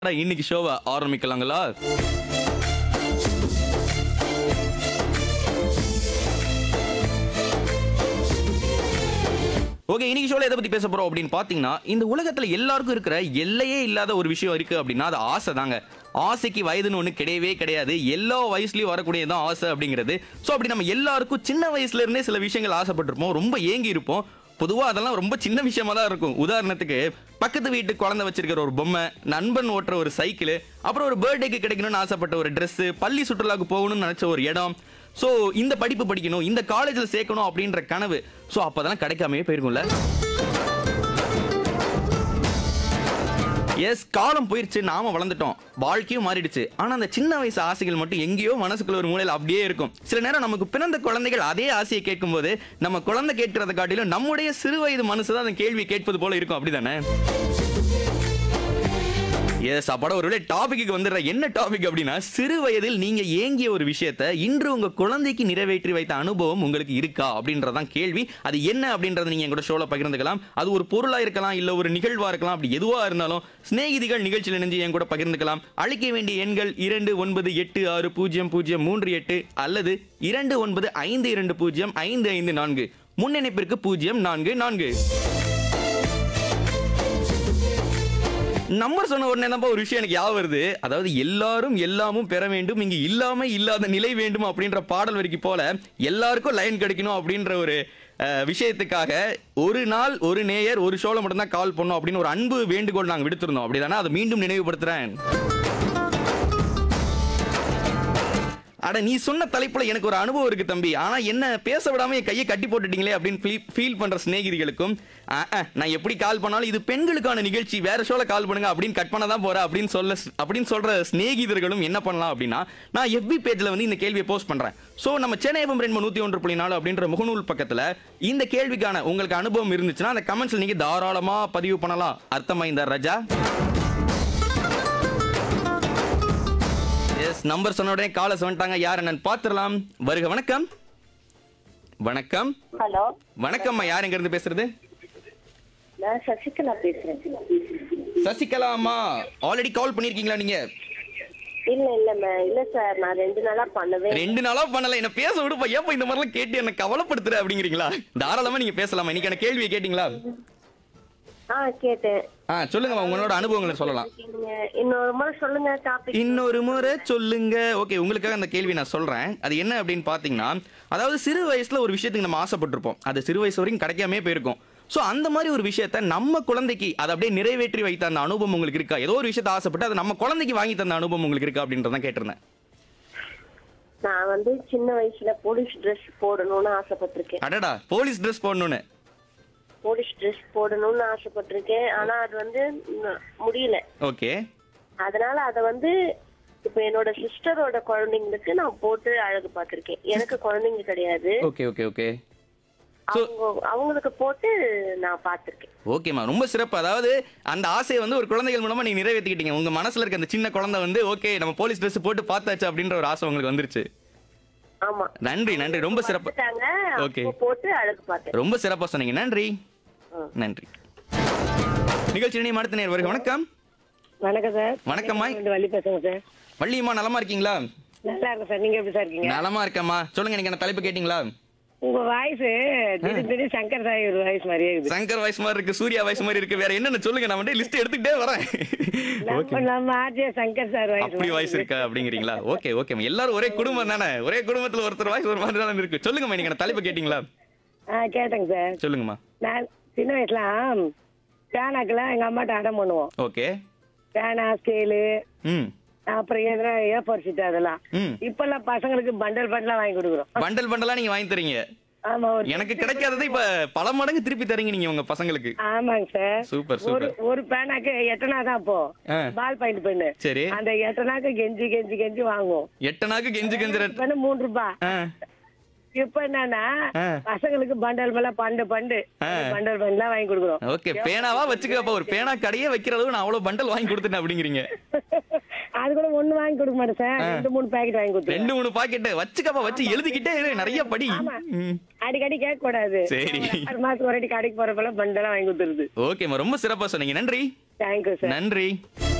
இன்னைக்கு ஷோவை ஆரம்பிக்கலாங்களா ஓகே இன்னைக்கு ஷோல எதை பத்தி பேச போறோம் அப்படின்னு பாத்தீங்கன்னா இந்த உலகத்துல எல்லாருக்கும் இருக்கிற எல்லையே இல்லாத ஒரு விஷயம் இருக்கு அப்படின்னா அது ஆசை தாங்க ஆசைக்கு வயதுன்னு ஒண்ணு கிடையவே கிடையாது எல்லா வயசுலயும் வரக்கூடியதான் ஆசை அப்படிங்கிறது ஸோ அப்படி நம்ம எல்லாருக்கும் சின்ன வயசுல இருந்தே சில விஷயங்கள் ஆசைப்பட்டிருப்போம் ரொம்ப ஏங்கி இருப்போம் பொதுவா அதெல்லாம் ரொம்ப சின்ன விஷயமா தான் இருக்கும் உதாரணத்துக்கு பக்கத்து வீட்டு குழந்தை வச்சிருக்கிற ஒரு பொம்மை நண்பன் ஓட்டுற ஒரு சைக்கிள் அப்புறம் ஒரு பர்த்டேக்கு கிடைக்கணும்னு ஆசைப்பட்ட ஒரு Dress பள்ளி சுற்றுலாக்கு போகணும்னு நினைச்ச ஒரு இடம் ஸோ இந்த படிப்பு படிக்கணும் இந்த காலேஜில் சேர்க்கணும் அப்படின்ற கனவு ஸோ அப்போதெல்லாம் கிடைக்காமயே போயிருக்கும்ல எஸ் காலம் போயிருச்சு நாம வளர்ந்துட்டோம் வாழ்க்கையும் மாறிடுச்சு ஆனா அந்த சின்ன வயசு ஆசைகள் மட்டும் எங்கேயோ மனசுக்குள்ள ஒரு மூலையில அப்படியே இருக்கும் சில நேரம் நமக்கு பிறந்த குழந்தைகள் அதே ஆசையை கேட்கும்போது நம்ம குழந்தை கேட்கறத காட்டிலும் நம்முடைய சிறு வயது மனசு தான் அந்த கேள்வி கேட்பது போல இருக்கும் அப்படிதானே எஸ் அப்பட ஒரு டாபிக்கு வந்துடுற என்ன டாபிக் அப்படின்னா சிறு வயதில் நீங்க ஏங்கிய ஒரு விஷயத்த இன்று உங்க குழந்தைக்கு நிறைவேற்றி வைத்த அனுபவம் உங்களுக்கு இருக்கா அப்படின்றதான் கேள்வி அது என்ன அப்படின்றத நீங்க எங்கூட ஷோல பகிர்ந்துக்கலாம் அது ஒரு பொருளா இருக்கலாம் இல்ல ஒரு நிகழ்வா இருக்கலாம் அப்படி எதுவா இருந்தாலும் சிநேகிதிகள் நிகழ்ச்சியில் இணைஞ்சு என் கூட பகிர்ந்துக்கலாம் அழைக்க வேண்டிய எண்கள் இரண்டு ஒன்பது எட்டு ஆறு பூஜ்ஜியம் பூஜ்ஜியம் மூன்று எட்டு அல்லது இரண்டு ஒன்பது ஐந்து இரண்டு பூஜ்ஜியம் ஐந்து ஐந்து நான்கு முன்னிணைப்பிற்கு பூஜ்ஜியம் நான்கு நான்கு நம்பர் சொன்ன உடனே தான் ஒரு விஷயம் எனக்கு ஞாபகம் வருது அதாவது எல்லாரும் எல்லாமும் பெற வேண்டும் இங்க இல்லாம இல்லாத நிலை வேண்டும் அப்படின்ற பாடல் வரைக்கும் போல எல்லாருக்கும் லைன் கிடைக்கணும் அப்படின்ற ஒரு அஹ், விஷயத்துக்காக ஒரு நாள் ஒரு நேயர் ஒரு ஷோல மட்டும்தான் கால் பண்ணோம் அப்படின்னு ஒரு அன்பு வேண்டுகோள் நாங்க விடுத்திருந்தோம் அப்படிதானே அதை மீண்டும் நினைவுபடுத்துறேன் அட நீ சொன்ன தலைப்புல எனக்கு ஒரு அனுபவம் இருக்கு தம்பி ஆனா என்ன பேச விடாம என் கையை கட்டி போட்டுட்டீங்களே அப்படின்னு ஃபீல் பண்ற சிநேகிதிகளுக்கும் ஆ, ஆ, நான் எப்படி கால் பண்ணாலும் இது பெண்களுக்கான நிகழ்ச்சி வேற ஷோல கால் பண்ணுங்க அப்படின்னு கட் பண்ண தான் போறேன் அப்படின்னு சொல்ல அப்படின்னு சொல்ற சிநேகிதர்களும் என்ன பண்ணலாம் அப்படின்னா நான் FB பேஜ்ல வந்து இந்த கேள்வியை போஸ்ட் பண்றேன் சோ நம்ம சென்னை எஃப்எம் ரெண்டு நூத்தி ஒன்று புள்ளி நாலு அப்படின்ற முகநூல் பக்கத்துல இந்த கேள்விக்கான உங்களுக்கு அனுபவம் இருந்துச்சுன்னா அந்த கமெண்ட்ஸ்ல நீங்க தாராளமா பதிவு பண்ணலாம் அர்த்தமாய்ந்தா ரஜா எஸ் நம்பர் சொன்ன உடனே காலை வந்துட்டாங்க யார் என்னன்னு பார்த்துடலாம் வருக வணக்கம் வணக்கம் ஹலோ வணக்கம்மா யார் எங்க இருந்து பேசுறது நான் சசிகலா பேசுறேன் சசிகலா அம்மா ஆல்ரெடி கால் பண்ணிருக்கீங்களா நீங்க இல்ல இல்ல மே- இல்ல சார் நான் ரெண்டு நாளா பண்ணவே ரெண்டு நாளா பண்ணல என்ன பேச விடுப்பா ஏப்பா இந்த மாதிரிலாம் கேட்டு என்ன கவலைப்படுத்துற அப்படிங்கிறீங்களா தாராளமா நீங்க பேசலாமா இன்னைக்கான கேள்வியை கேட்டீங்களா ஆ கேட்டேன் ஆ சொல்லுங்கம்மா உங்களோட அனுபவங்களை சொல்லலாம் நீங்க இன்னொரு முறை சொல்லுங்க டாபிக் இன்னொரு முறை சொல்லுங்க ஓகே உங்களுக்காக அந்த கேள்வி நான் சொல்றேன் அது என்ன அப்படின்னு பாத்தீங்கன்னா அதாவது சிறு வயசுல ஒரு விஷயத்துக்கு நம்ம ஆசைப்பட்டிருப்போம் அது சிறு வயசு வரைக்கும் கிடைக்காமே போயிருக்கும் ஸோ அந்த மாதிரி ஒரு விஷயத்த நம்ம குழந்தைக்கு அதை அப்படியே நிறைவேற்றி வைத்த அந்த அனுபவம் உங்களுக்கு இருக்கா ஏதோ ஒரு விஷயத்தை ஆசைப்பட்டு அதை நம்ம குழந்தைக்கு வாங்கி தந்த அனுபவம் உங்களுக்கு இருக்கா அப்படின்றதான் கேட்டிருந்தேன் நான் வந்து சின்ன வயசுல போலீஸ் Dress போடணும்னு ஆசைப்பட்டிருக்கேன் அடடா போலீஸ் ட்ரெஸ் போடணும்னு போலீஸ் Dress போடணும்னு ஆசைப்பட்டிருக்கேன் ஆனா அது வந்து ம், முடியல ஓகே அதனால அத வந்து இப்ப என்னோட சிஸ்டரோட குழந்தைங்களுக்கு நான் போட்டு அழகு பார்த்திருக்கேன் எனக்கு குழந்தைங்க கிடையாது ஓகே ஓகே ஓகே அவங்க அவங்களுக்கு போட்டு நான் பார்த்திருக்கேன் ஓகேம்மா ரொம்ப சிறப்பு அதாவது அந்த ஆசையை வந்து ஒரு குழந்தைகள் மூலமா நீங்க நிறைவேற்றிக்கிட்டீங்க உங்க மனசுல இருக்க அந்த சின்ன குழந்தை வந்து ஓகே நம்ம போலீஸ் ட்ரெஸ் போட்டு பார்த்தாச்சு அப்படின்ற ஒரு ஆசை உங்களுக்கு வந்துருச்சு ஆமா நன்றி நன்றி ரொம்ப சிறப்பு பார்த்துட்டாங்க Okay. அப்போ போட்டு அழகு பார்த்தேன் ரொம்ப சிறப்பா சொன்னீங்க நன்றி ம். நன்றி நிகழ்ச்சி இணையம் அடுத்த நேர் வருக வணக்கம் வணக்கம் சார் வணக்கம்மா வந்து வள்ளி பேசுங்க சார் வள்ளியம்மா நலமா இருக்கீங்களா நல்லா இருக்கும் சார் நீங்க எப்படி சார் இருக்கீங்க நலமா இருக்கம்மா சொல்லுங்க எனக்கு என்ன தலைப்பு கேட்டீங்களா உங்க வாய்ஸ் திடீர் திடீர் சங்கர் சாய் ஒரு வாய்ஸ் மாதிரியே இருக்குது சங்கர் வாய்ஸ் மாதிரி இருக்கு சூர்யா வாய்ஸ் மாதிரி இருக்கு வேற என்னன்னு சொல்லுங்க நான் வந்து லிஸ்ட் எடுத்துக்கிட்டே வரேன் ஓகே நம்ம நம்ம ஆர்ஜே சங்கர் சார் வாய்ஸ் அப்படி வாய்ஸ் இருக்கா அப்படிங்கிறீங்களா ஓகே ஓகே எல்லாரும் ஒரே குடும்பம் தானே ஒரே குடும்பத்துல ஒருத்தர் வாய்ஸ் ஒரு மாதிரி தானே இருக்கு சொல்லுங்கம்மா நீங்க என்ன தலைப்பு கேட்டீங்களா ஆ கேட்டேங்க சார் சொல்லுங்கம்மா நான் சின்ன வயசுலாம் பேனாக்கெல்லாம் எங்க அம்மாட்ட அடம் பண்ணுவோம் ஓகே பேனா ஸ்கேலு ம் அப்புறம் எதுனா ஏ ஃபோர் ஷீட் அதெல்லாம் ம் இப்பெல்லாம் பசங்களுக்கு பண்டல் பண்டலா வாங்கி கொடுக்குறோம் பண்டல் பண்டலா நீங்க வாங்கி தரீங்க ஆமா ஒரு எனக்கு கிடைக்காததை இப்ப பல மடங்கு திருப்பி தரீங்க நீங்க உங்க பசங்களுக்கு ஆமாங்க சார் சூப்பர் ஒரு சூப்பர் ஒரு பேனாக்கு எட்டனா தான் அப்போ ஆ. பால் பாயிண்ட் பெண்ணு சரி அந்த எட்டனாக்கு கெஞ்சி கெஞ்சி கெஞ்சி வாங்குவோம் எட்டனாக்கு கெஞ்சு கெஞ்சுற பெண்ணு மூணு ரூபாய் ஆ, இப்ப என்னன்னா ஆ. பசங்களுக்கு பண்டல் மேல பண்டு பண்டு பண்டல் பண்டலாம் வாங்கி கொடுக்குறோம் ஓகே பேனாவா வச்சுக்கப்ப ஒரு பேனா கடையே வைக்கிற அளவு நான் அவ்வளவு பண்டல் வாங்கி கொடுத்துட்டேன் அப்படிங்கிறீங்க அது கூட ஒண்ணு வாங்கி கொடுக்க மாட்டேன் சார் ரெண்டு மூணு பாக்கெட் வாங்கி கொடுத்துருவேன் ரெண்டு மூணு பாக்கெட் வச்சுக்கப்பா வச்சு எழுதிக்கிட்டே இரு நிறைய படி ம். அடிக்கடி கேட்க கூடாது சரி. ஆறு மாசத்துக்கு ஒரு வாட்டி கடைக்கு போறப்பெல்லாம் பண்டெல்லாம் வாங்கி கொடுத்துருது ஓகேம்மா ரொம்ப சிறப்பா சொன்னீங்க நன்றி தேங்க்யூ சார் நன்றி